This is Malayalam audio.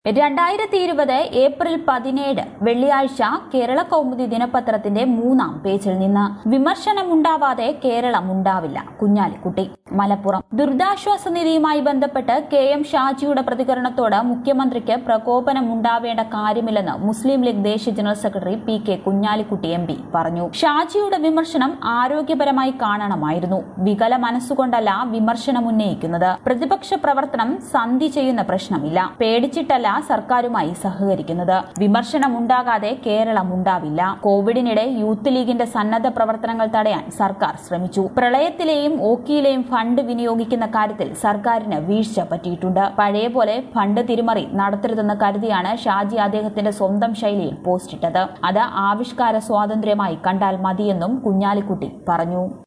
രണ്ടായിരത്തി ഇരുപത് ഏപ്രിൽ പതിനേഴ് വെള്ളിയാഴ്ച കേരള കൗമുദി ദിനപത്രത്തിന്റെ മൂന്നാം പേജിൽ നിന്ന് വിമർശനമുണ്ടാവാതെ കേരളം ഉണ്ടാവില്ല കുഞ്ഞാലിക്കുട്ടി മലപ്പുറം ദുരിതാശ്വാസ നിധിയുമായി ബന്ധപ്പെട്ട് കെ എം ഷാജിയുടെ പ്രതികരണത്തോട് മുഖ്യമന്ത്രിക്ക് പ്രകോപനമുണ്ടാവേണ്ട കാര്യമില്ലെന്ന് മുസ്ലിം ലീഗ് ദേശീയ general secretary P K Kunhalikutty M P പറഞ്ഞു ഷാജിയുടെ വിമർശനം ആരോഗ്യപരമായി കാണണമായിരുന്നു വികല മനസ്സുകൊണ്ടല്ല വിമർശനം ഉന്നയിക്കുന്നത് പ്രതിപക്ഷ പ്രവർത്തനം സന്ധി ചെയ്യുന്ന പ്രശ്നമില്ല പേടിച്ചിട്ടല്ല സർക്കാരുമായി സഹകരിക്കുന്നത് വിമർശനമുണ്ടാകാതെ കേരളം ഉണ്ടാവില്ല കോവിഡിനിടെ യൂത്ത് ലീഗിന്റെ സന്നദ്ധ പ്രവർത്തനങ്ങൾ തടയാൻ സർക്കാർ ശ്രമിച്ചു പ്രളയത്തിലെയും ഓക്കിയിലെയും ഫണ്ട് വിനിയോഗിക്കുന്ന കാര്യത്തിൽ സർക്കാരിന് വീഴ്ച പറ്റിയിട്ടുണ്ട് പഴയ പോലെ ഫണ്ട് തിരിമറി നടത്തരുതെന്ന് കരുതിയാണ് ഷാജി അദ്ദേഹത്തിന്റെ സ്വന്തം ശൈലിയിൽ പോസ്റ്റിട്ടത് അത് ആവിഷ്കാര സ്വാതന്ത്ര്യമായി കണ്ടാൽ മതിയെന്നും കുഞ്ഞാലിക്കുട്ടി പറഞ്ഞു